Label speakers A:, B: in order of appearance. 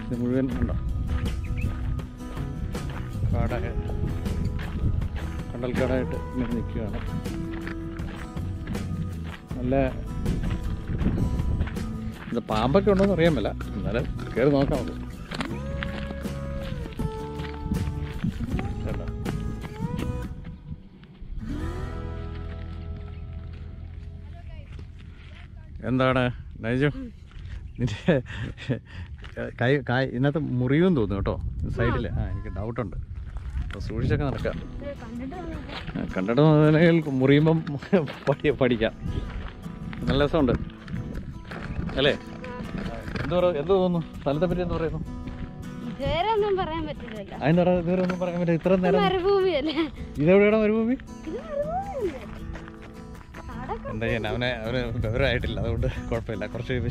A: ഇത് മുഴുവൻ ഉണ്ടോ കാടായ കണ്ടൽക്കാടായിട്ട് ഇങ്ങനെ നിൽക്കുകയാണ് നല്ല ഇത് പാമ്പൊക്കെ ഉണ്ടോന്ന് അറിയാൻ മേല എന്നാലും കയറി നോക്കാം നമുക്ക് കണ്ടോ? എന്താണ് നൈജു നിന്റെ കൈ കായ് ഇതിനകത്ത് മുറിയും തോന്നുന്നു കേട്ടോ സൈഡിൽ ആ എനിക്ക് ഡൗട്ടുണ്ട് അപ്പോൾ സൂക്ഷിച്ചൊക്കെ നടക്കാം ആ, കണ്ടിട്ട് മുതലെങ്കിൽ മുറിയുമ്പം പഠി പഠിക്കാം നല്ല രസമുണ്ട് അല്ലേ എന്ത് പറ എന്ത് തോന്നുന്നു സ്ഥലത്തെ പറ്റി എന്ത് പറയുന്നു
B: ഇതുവരെ ഒന്നും പറയാൻ പറ്റില്ലല്ലോ
A: അതിന് പറ ഇതുവരെ ഒന്നും പറയാൻ പറ്റില്ല ഇത്ര നേരം
B: മരുഭൂമിയല്ലേ
A: ഇതെവിടെയാണ് മരുഭൂമി
B: ഇത് മരുഭൂമിയല്ലേ അവിടെ
A: എന്താ ചെയ്യാൻ അവനെ അവന് വിവരമായിട്ടില്ല അതുകൊണ്ട് കുഴപ്പമില്ല കുറച്ച്